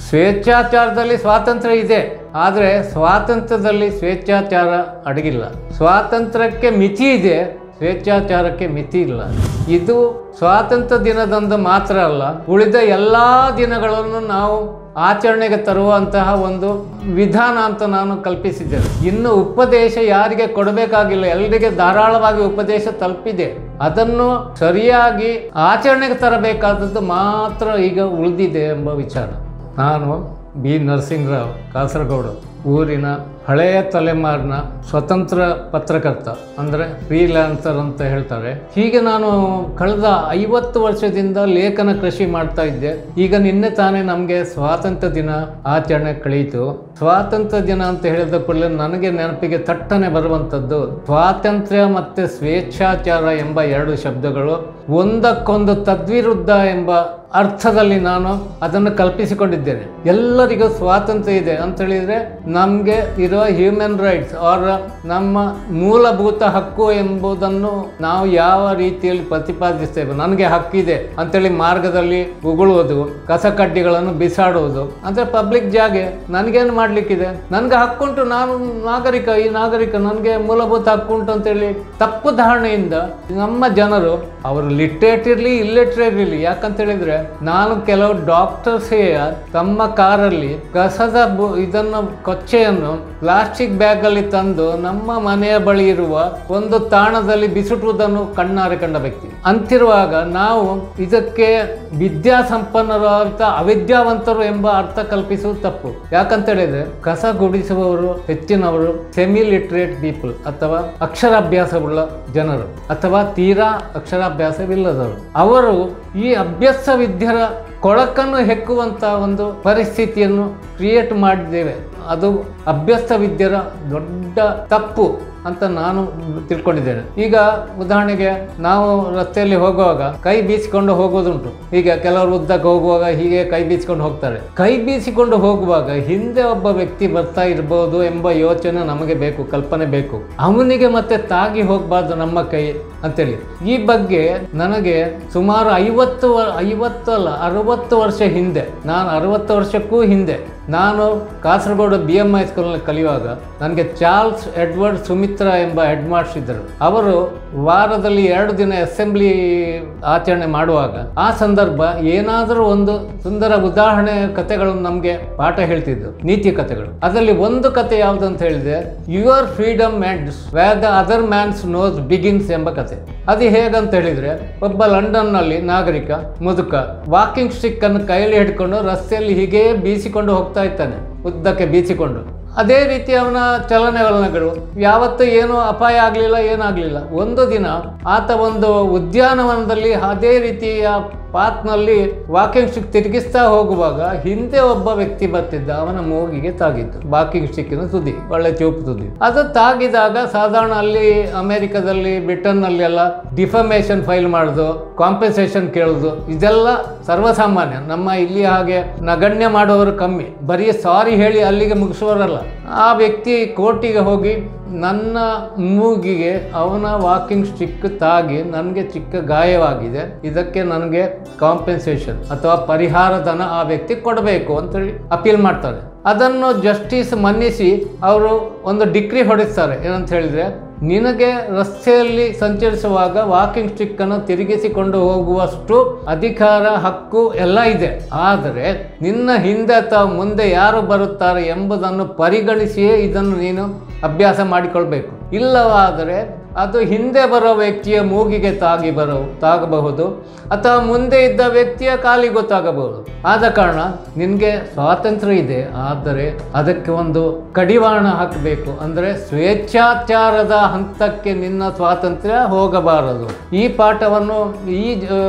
ಸ್ವೇಚ್ಛಾಚಾರದಲ್ಲಿ ಸ್ವಾತಂತ್ರ್ಯ ಇದೆ ಆದರೆ ಸ್ವಾತಂತ್ರ್ಯದಲ್ಲಿ ಸ್ವೇಚ್ಛಾಚಾರ ಅಡಗಿಲ್ಲ ಸ್ವಾತಂತ್ರ್ಯಕ್ಕೆ ಮಿತಿ ಇದೆ ಸ್ವೇಚ್ಛಾಚಾರಕ್ಕೆ ಮಿತಿ ಇಲ್ಲ ಇದು ಸ್ವಾತಂತ್ರ್ಯ ದಿನದಂದು ಮಾತ್ರ ಅಲ್ಲ ಉಳಿದ ಎಲ್ಲ ದಿನಗಳನ್ನು ನಾವು ಆಚರಣೆಗೆ ತರುವಂತಹ ಒಂದು ವಿಧಾನ ಅಂತ ನಾನು ಕಲ್ಪಿಸಿದ್ದೇನೆ ಇನ್ನು ಉಪದೇಶ ಯಾರಿಗೆ ಕೊಡಬೇಕಾಗಿಲ್ಲ ಎಲ್ಲರಿಗೆ ಧಾರಾಳವಾಗಿ ಉಪದೇಶ ತಲುಪಿದೆ ಅದನ್ನು ಸರಿಯಾಗಿ ಆಚರಣೆಗೆ ತರಬೇಕಾದದ್ದು ಮಾತ್ರ ಈಗ ಉಳಿದಿದೆ ಎಂಬ ವಿಚಾರ ನಾನು ಬಿ ನರಸಿಂಹರಾವ್ ಕಾಸರಗೋಡು ಊರಿನ ಹಳೆಯ ತಲೆಮಾರಿನ ಸ್ವತಂತ್ರ ಪತ್ರಕರ್ತ ಅಂದರೆ ಫ್ರೀಲ್ಯಾನ್ಸರ್ ಅಂತ ಹೇಳ್ತಾರೆ ಹೀಗೆ ನಾನು ಕಳೆದ ಐವತ್ತು ವರ್ಷದಿಂದ ಲೇಖನ ಕೃಷಿ ಮಾಡ್ತಾ ಇದ್ದೆ ಈಗ ನಿನ್ನೆ ತಾನೇ ನಮಗೆ ಸ್ವಾತಂತ್ರ್ಯ ದಿನ ಆಚರಣೆ ಕಳೆಯಿತು ಸ್ವಾತಂತ್ರ್ಯ ದಿನ ಅಂತ ಹೇಳಿದ ಕೂಡಲೇ ನನಗೆ ನೆನಪಿಗೆ ತಟ್ಟನೆ ಬರುವಂಥದ್ದು ಸ್ವಾತಂತ್ರ್ಯ ಮತ್ತು ಸ್ವೇಚ್ಛಾಚಾರ ಎಂಬ ಎರಡು ಶಬ್ದಗಳು ಒಂದಕ್ಕೊಂದು ತದ್ವಿರುದ್ಧ ಎಂಬ ಅರ್ಥದಲ್ಲಿ ನಾನು ಅದನ್ನು ಕಲ್ಪಿಸಿಕೊಂಡಿದ್ದೇನೆ ಎಲ್ಲರಿಗೂ ಸ್ವಾತಂತ್ರ್ಯ ಇದೆ ಅಂತ ಹೇಳಿದರೆ ನಮಗೆ ಇರುವ ಹ್ಯೂಮನ್ ರೈಟ್ಸ್ ಆರ್ ನಮ್ಮ ಮೂಲಭೂತ ಹಕ್ಕು ಎಂಬುದನ್ನು ನಾವು ಯಾವ ರೀತಿಯಲ್ಲಿ ಪ್ರತಿಪಾದಿಸ್ತೇವೆ ನನಗೆ ಹಕ್ಕಿದೆ ಅಂತೇಳಿ ಮಾರ್ಗದಲ್ಲಿ ಉಗುಳುವುದು ಕಸ ಕಡ್ಡಿಗಳನ್ನು ಬಿಸಾಡುವುದು ಅಂದರೆ ಪಬ್ಲಿಕ್ ಜಾಗೆ ನನಗೇನು ಮಾಡಲಿಕ್ಕಿದೆ ನನಗೆ ಹಕ್ಕುಂಟು ನಾನು ನಾಗರಿಕ ಈ ನಾಗರಿಕ ನನಗೆ ಮೂಲಭೂತ ಹಕ್ಕುಂಟು ಅಂತೇಳಿ ತಪ್ಪು ಧಾರಣೆಯಿಂದ ನಮ್ಮ ಜನರು ಅವರು ಲಿಟ್ರೇಟ್ ಇರಲಿ ಇಲ್ಲಿಟ್ರೇಟ್ ಇರಲಿ ಯಾಕಂತ ಹೇಳಿದ್ರೆ ನಾನು ಕೆಲವು ಡಾಕ್ಟರ್ಸೇ ತಮ್ಮ ಕಾರಲ್ಲಿ ಕಸದ ಬು- ಇದನ್ನು ಕೊಚ್ಚೆಯನ್ನು ಪ್ಲಾಸ್ಟಿಕ್ ಬ್ಯಾಗ್ ಅಲ್ಲಿ ತಂದು ನಮ್ಮ ಮನೆಯ ಬಳಿ ಇರುವ ಒಂದು ತಾಣದಲ್ಲಿ ಬಿಸುಟುವುದನ್ನು ಕಣ್ಣಾರೆ ಕಂಡ ವ್ಯಕ್ತಿ ಅಂತಿರುವಾಗ ನಾವು ಇದಕ್ಕೆ ವಿದ್ಯಾಸಂಪನ್ನರು ಅಂತ ಅವಿದ್ಯಾವಂತರು ಎಂಬ ಅರ್ಥ ಕಲ್ಪಿಸುವುದು ತಪ್ಪು ಯಾಕಂತ ಹೇಳಿದ್ರೆ ಕಸ ಗುಡಿಸುವವರು ಹೆಚ್ಚಿನವರು ಸೆಮಿ ಲಿಟ್ರೇಟ್ ಪೀಪಲ್ ಅಥವಾ ಅಕ್ಷರಾಭ್ಯಾಸವುಳ್ಳ ಜನರು ಅಥವಾ ತೀರಾ ಅಕ್ಷರಾಭ್ಯಾಸವಿಲ್ಲದವರು ಅವರು ಈ ಅಭ್ಯಾಸ ವಿದ್ಯರ ಕೊಳಕನ್ನು ಹೆಕ್ಕುವಂತ ಒಂದು ಪರಿಸ್ಥಿತಿಯನ್ನು ಕ್ರಿಯೇಟ್ ಮಾಡಿದ್ದೇವೆ ಅದು ಅಭ್ಯಸ್ತ ವಿದ್ಯರ ದೊಡ್ಡ ತಪ್ಪು ಅಂತ ನಾನು ತಿಳ್ಕೊಂಡಿದ್ದೇನೆ ಈಗ ಉದಾಹರಣೆಗೆ ನಾವು ರಸ್ತೆಯಲ್ಲಿ ಹೋಗುವಾಗ ಕೈ ಬೀಸಿಕೊಂಡು ಹೋಗೋದುಂಟು ಈಗ ಕೆಲವರು ಉದ್ದಕ್ಕೆ ಹೋಗುವಾಗ ಹೀಗೆ ಕೈ ಬೀಸಿಕೊಂಡು ಹೋಗ್ತಾರೆ ಕೈ ಬೀಸಿಕೊಂಡು ಹೋಗುವಾಗ ಹಿಂದೆ ಒಬ್ಬ ವ್ಯಕ್ತಿ ಬರ್ತಾ ಇರ್ಬೋದು ಎಂಬ ಯೋಚನೆ ನಮಗೆ ಬೇಕು ಕಲ್ಪನೆ ಬೇಕು ಅವನಿಗೆ ಮತ್ತೆ ತಾಗಿ ಹೋಗಬಾರ್ದು ನಮ್ಮ ಕೈ ಅಂತೇಳಿ ಈ ಬಗ್ಗೆ ನನಗೆ ಸುಮಾರು ಐವತ್ತು ವ- ಐವತ್ತು ಅಲ್ಲ ಅರವತ್ತು ವರ್ಷ ಹಿಂದೆ ನಾನು ಅರವತ್ತು ವರ್ಷಕ್ಕೂ ಹಿಂದೆ ನಾನು ಕಾಸರಗೋಡು ಬಿ ಎಂ ಐ ಸ್ಕೂಲ್ನಲ್ಲಿ ಕಲಿಯುವಾಗ ನನಗೆ ಚಾರ್ಲ್ಸ್ ಎಡ್ವರ್ಡ್ ಸುಮಿತ್ರಾ ಎಂಬ ಹೆಡ್ ಮಾಸ್ಟರ್ ಇದ್ದರು ಅವರು ವಾರದಲ್ಲಿ ಎರಡು ದಿನ ಅಸೆಂಬ್ಲಿ ಆಚರಣೆ ಮಾಡುವಾಗ ಆ ಸಂದರ್ಭ ಏನಾದರೂ ಒಂದು ಸುಂದರ ಉದಾಹರಣೆ ಕಥೆಗಳನ್ನು ನಮಗೆ ಪಾಠ ಹೇಳ್ತಿದ್ರು ನೀತಿ ಕಥೆಗಳು ಅದರಲ್ಲಿ ಒಂದು ಕತೆ ಯಾವುದು ಅಂತ ಹೇಳಿದ್ರೆ your freedom ends where the other man's nose begins ಎಂಬ ಕತೆ ಅದು ಹೇಗಂತ ಹೇಳಿದ್ರೆ ಒಬ್ಬ ಲಂಡನ್ನಲ್ಲಿ ನಾಗರಿಕ ಮುದುಕ ವಾಕಿಂಗ್ ಸ್ಟಿಕ್ ಅನ್ನು ಕೈಯಲ್ಲಿ ಹಿಡ್ಕೊಂಡು ರಸ್ತೆಯಲ್ಲಿ ಹೀಗೆ ಬೀಸಿಕೊಂಡು ಹೋಗ್ತಾ ಇದ್ದಾನೆ ಉದ್ದಕ್ಕೆ ಬೀಸಿಕೊಂಡು ಅದೇ ರೀತಿ ಅವನ ಚಲನವಲನಗಳು ಯಾವತ್ತೂ ಏನೂ ಅಪಾಯ ಆಗಲಿಲ್ಲ ಏನಾಗಲಿಲ್ಲ ಒಂದು ದಿನ ಆತ ಒಂದು ಉದ್ಯಾನವನದಲ್ಲಿ ಅದೇ ರೀತಿಯ ಪಾತ್ನಲ್ಲಿ ವಾಕಿಂಗ್ ಸ್ಟಿಕ್ ತಿರುಗಿಸ್ತಾ ಹೋಗುವಾಗ ಹಿಂದೆ ಒಬ್ಬ ವ್ಯಕ್ತಿ ಬರ್ತಿದ್ದ ಅವನ ಮೂಗಿಗೆ ತಾಗಿದ್ದು ವಾಕಿಂಗ್ ಸ್ಟಿಕ್ಕಿನ ತುದಿ ಒಳ್ಳೆ ಚೂಪು ತುದಿ ಅದು ತಾಗಿದಾಗ ಸಾಧಾರಣ ಅಲ್ಲಿ ಅಮೆರಿಕದಲ್ಲಿ ಬ್ರಿಟನ್ನಲ್ಲಿ ಎಲ್ಲ ಡಿಫಮೇಷನ್ ಫೈಲ್ ಮಾಡೋದು ಕಾಂಪನ್ಸೇಷನ್ ಕೇಳೋದು ಇದೆಲ್ಲ ಸರ್ವಸಾಮಾನ್ಯ ನಮ್ಮ ಇಲ್ಲಿ ಹಾಗೆ ನಗಣ್ಯ ಮಾಡುವವರು ಕಮ್ಮಿ ಬರೀ ಸಾರಿ ಹೇಳಿ ಅಲ್ಲಿಗೆ ಮುಗಿಸುವವರಲ್ಲ ಆ ವ್ಯಕ್ತಿ ಕೋರ್ಟಿಗೆ ಹೋಗಿ ನನ್ನ ಮೂಗಿಗೆ ಅವನ ವಾಕಿಂಗ್ ಸ್ಟಿಕ್ ತಾಗಿ ನನಗೆ ಚಿಕ್ಕ ಗಾಯವಾಗಿದೆ ಇದಕ್ಕೆ ನನಗೆ ಕಾಂಪೆನ್ಸೇಷನ್ ಅಥವಾ ಪರಿಹಾರ ಧನ ಆ ವ್ಯಕ್ತಿ ಕೊಡಬೇಕು ಅಂತೇಳಿ ಅಪೀಲ್ ಮಾಡ್ತಾರೆ ಅದನ್ನು ಜಸ್ಟಿಸ್ ಮನ್ನಿಸಿ ಅವರು ಒಂದು ಡಿಗ್ರಿ ಹೊಡೆಸ್ತಾರೆ ಏನಂತ ಹೇಳಿದ್ರೆ ನಿನಗೆ ರಸ್ತೆಯಲ್ಲಿ ಸಂಚರಿಸುವಾಗ ವಾಕಿಂಗ್ ಸ್ಟಿಕ್ ಅನ್ನು ತಿರುಗಿಸಿಕೊಂಡು ಹೋಗುವಷ್ಟು ಅಧಿಕಾರ ಹಕ್ಕು ಎಲ್ಲ ಇದೆ ಆದರೆ ನಿನ್ನ ಹಿಂದೆ ಅಥವಾ ಮುಂದೆ ಯಾರು ಬರುತ್ತಾರೆ ಎಂಬುದನ್ನು ಪರಿಗಣಿಸಿಯೇ ಇದನ್ನು ನೀನು ಅಭ್ಯಾಸ ಮಾಡಿಕೊಳ್ಬೇಕು ಇಲ್ಲವಾದರೆ ಅದು ಹಿಂದೆ ಬರೋ ವ್ಯಕ್ತಿಯ ಮೂಗಿಗೆ ತಾಗಿ ಬರೋ ತಾಗಬಹುದು ಅಥವಾ ಮುಂದೆ ಇದ್ದ ವ್ಯಕ್ತಿಯ ಕಾಲಿಗೂ ತಾಗಬಹುದು ಆದ ಕಾರಣ ನಿನಗೆ ಸ್ವಾತಂತ್ರ್ಯ ಇದೆ ಆದರೆ ಅದಕ್ಕೆ ಒಂದು ಕಡಿವಾಣ ಹಾಕಬೇಕು ಅಂದರೆ ಸ್ವೇಚ್ಛಾಚಾರದ ಹಂತಕ್ಕೆ ನಿನ್ನ ಸ್ವಾತಂತ್ರ್ಯ ಹೋಗಬಾರದು ಈ ಪಾಠವನ್ನು ಈ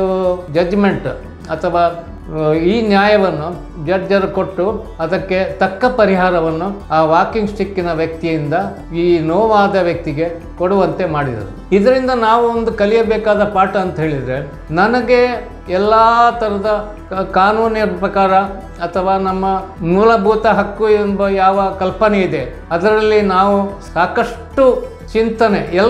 ಜಡ್ಜ್ಮೆಂಟ್ ಅಥವಾ ಆ, ಈ ನ್ಯಾಯವನ್ನು ಜಡ್ಜರು ಕೊಟ್ಟು ಅದಕ್ಕೆ ತಕ್ಕ ಪರಿಹಾರವನ್ನು ಆ ವಾಕಿಂಗ್ ಸ್ಟಿಕ್ಕಿನ ವ್ಯಕ್ತಿಯಿಂದ ಈ ನೋವಾದ ವ್ಯಕ್ತಿಗೆ ಕೊಡುವಂತೆ ಮಾಡಿದರು ಇದರಿಂದ ನಾವು ಒಂದು ಕಲಿಯಬೇಕಾದ ಪಾಠ ಅಂತ ಹೇಳಿದರೆ ನನಗೆ ಎಲ್ಲ ಥರದ ಕ- ಕಾನೂನಿನ ಪ್ರಕಾರ ಅಥವಾ ನಮ್ಮ ಮೂಲಭೂತ ಹಕ್ಕು ಎಂಬ ಯಾವ ಕಲ್ಪನೆ ಇದೆ ಅದರಲ್ಲಿ ನಾವು ಸಾಕಷ್ಟು ಚಿಂತನೆ ಎಲ್ಲರೂ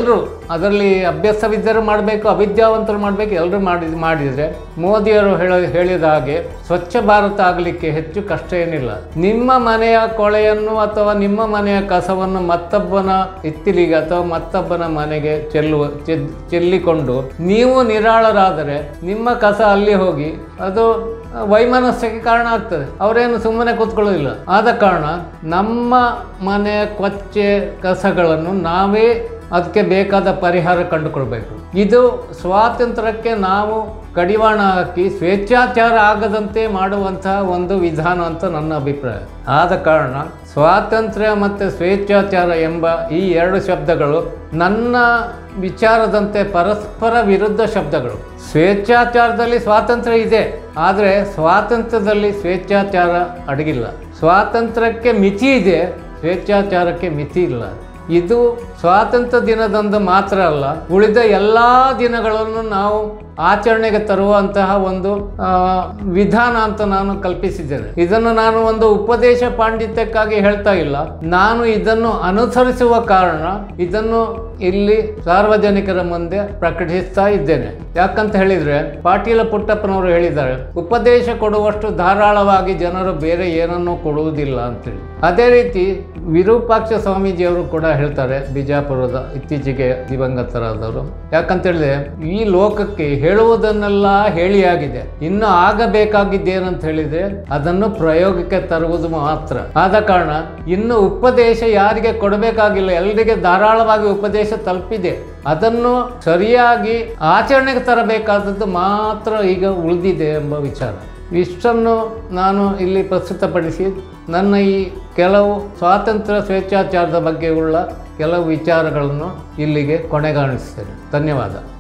ಅದರಲ್ಲಿ ಅಭ್ಯಾಸವಿದ್ದರೂ ಮಾಡಬೇಕು ಅವಿದ್ಯಾವಂತರು ಮಾಡಬೇಕು ಎಲ್ಲರೂ ಮಾಡಿ ಮಾಡಿದರೆ ಮೋದಿಯವರು ಹೇಳ ಹೇಳಿದ ಹಾಗೆ ಸ್ವಚ್ಛ ಭಾರತ ಆಗಲಿಕ್ಕೆ ಹೆಚ್ಚು ಕಷ್ಟ ಏನಿಲ್ಲ ನಿಮ್ಮ ಮನೆಯ ಕೊಳೆಯನ್ನು ಅಥವಾ ನಿಮ್ಮ ಮನೆಯ ಕಸವನ್ನು ಮತ್ತೊಬ್ಬನ ಇತ್ತಿಲಿಗೆ ಅಥವಾ ಮತ್ತೊಬ್ಬನ ಮನೆಗೆ ಚೆಲ್ಲುವ ಚೆದ್- ಚೆಲ್ಲಿಕೊಂಡು ನೀವು ನಿರಾಳರಾದರೆ ನಿಮ್ಮ ಕಸ ಅಲ್ಲಿ ಹೋಗಿ ಅದು ವೈಮನಸ್ಯಕ್ಕೆ ಕಾರಣ ಆಗ್ತದೆ ಅವರೇನು ಸುಮ್ಮನೆ ಕೂತ್ಕೊಳ್ಳೋದಿಲ್ಲ ಆದ ಕಾರಣ ನಮ್ಮ ಮನೆಯ ಕೊಚ್ಚೆ ಕಸಗಳನ್ನು ನಾವೇ ಅದಕ್ಕೆ ಬೇಕಾದ ಪರಿಹಾರ ಕಂಡುಕೊಳ್ಬೇಕು ಇದು ಸ್ವಾತಂತ್ರ್ಯಕ್ಕೆ ನಾವು ಕಡಿವಾಣ ಹಾಕಿ ಸ್ವೇಚ್ಛಾಚಾರ ಆಗದಂತೆ ಮಾಡುವಂತಹ ಒಂದು ವಿಧಾನ ಅಂತ ನನ್ನ ಅಭಿಪ್ರಾಯ ಆದ ಕಾರಣ ಸ್ವಾತಂತ್ರ್ಯ ಮತ್ತು ಸ್ವೇಚ್ಛಾಚಾರ ಎಂಬ ಈ ಎರಡು ಶಬ್ದಗಳು ನನ್ನ ವಿಚಾರದಂತೆ ಪರಸ್ಪರ ವಿರುದ್ಧ ಶಬ್ದಗಳು ಸ್ವೇಚ್ಛಾಚಾರದಲ್ಲಿ ಸ್ವಾತಂತ್ರ್ಯ ಇದೆ ಆದರೆ ಸ್ವಾತಂತ್ರ್ಯದಲ್ಲಿ ಸ್ವೇಚ್ಛಾಚಾರ ಅಡಗಿಲ್ಲ ಸ್ವಾತಂತ್ರ್ಯಕ್ಕೆ ಮಿತಿ ಇದೆ ಸ್ವೇಚ್ಛಾಚಾರಕ್ಕೆ ಮಿತಿ ಇಲ್ಲ ಇದು ಸ್ವಾತಂತ್ರ್ಯ ದಿನದಂದು ಮಾತ್ರ ಅಲ್ಲ ಉಳಿದ ಎಲ್ಲ ದಿನಗಳನ್ನು ನಾವು ಆಚರಣೆಗೆ ತರುವಂತಹ ಒಂದು ಆ, ವಿಧಾನ ಅಂತ ನಾನು ಕಲ್ಪಿಸಿದ್ದೇನೆ ಇದನ್ನು ನಾನು ಒಂದು ಉಪದೇಶ ಪಾಂಡಿತ್ಯಕ್ಕಾಗಿ ಹೇಳ್ತಾ ಇಲ್ಲ ನಾನು ಇದನ್ನು ಅನುಸರಿಸುವ ಕಾರಣ ಇದನ್ನು ಇಲ್ಲಿ ಸಾರ್ವಜನಿಕರ ಮುಂದೆ ಪ್ರಕಟಿಸ್ತಾ ಇದ್ದೇನೆ ಯಾಕಂತ ಹೇಳಿದ್ರೆ ಪಾಟೀಲ ಪುಟ್ಟಪ್ಪನವರು ಹೇಳಿದ್ದಾರೆ ಉಪದೇಶ ಕೊಡುವಷ್ಟು ಧಾರಾಳವಾಗಿ ಜನರು ಬೇರೆ ಏನನ್ನೂ ಕೊಡುವುದಿಲ್ಲ ಅಂತೇಳಿ ಅದೇ ರೀತಿ ವಿರೂಪಾಕ್ಷ ಸ್ವಾಮೀಜಿಯವರು ಕೂಡ ಹೇಳ್ತಾರೆ ಬಿಜಾಪುರದ ಇತ್ತೀಚೆಗೆ ದಿವಂಗತರಾದವರು ಯಾಕಂತ ಹೇಳಿದ್ರೆ ಈ ಲೋಕಕ್ಕೆ ಹೇಳುವುದನ್ನೆಲ್ಲ ಹೇಳಿಯಾಗಿದೆ ಇನ್ನು ಆಗಬೇಕಾಗಿದ್ದೇನಂತ ಹೇಳಿದ್ರೆ ಅದನ್ನು ಪ್ರಯೋಗಕ್ಕೆ ತರುವುದು ಮಾತ್ರ ಆದ ಕಾರಣ ಇನ್ನು ಉಪದೇಶ ಯಾರಿಗೆ ಕೊಡಬೇಕಾಗಿಲ್ಲ ಎಲ್ಲರಿಗೆ ಧಾರಾಳವಾಗಿ ಉಪದೇಶ ತಲುಪಿದೆ ಅದನ್ನು ಸರಿಯಾಗಿ ಆಚರಣೆಗೆ ತರಬೇಕಾದದ್ದು ಮಾತ್ರ ಈಗ ಉಳಿದಿದೆ ಎಂಬ ವಿಚಾರ ಇಷ್ಟನ್ನು ನಾನು ಇಲ್ಲಿ ಪ್ರಸ್ತುತಪಡಿಸಿ ನನ್ನ ಈ ಕೆಲವು ಸ್ವಾತಂತ್ರ್ಯ ಸ್ವೇಚ್ಛಾಚಾರದ ಬಗ್ಗೆ ಉಳ್ಳ ಕೆಲವು ವಿಚಾರಗಳನ್ನು ಇಲ್ಲಿಗೆ ಕೊನೆಗಾಣಿಸ್ತೇನೆ ಧನ್ಯವಾದ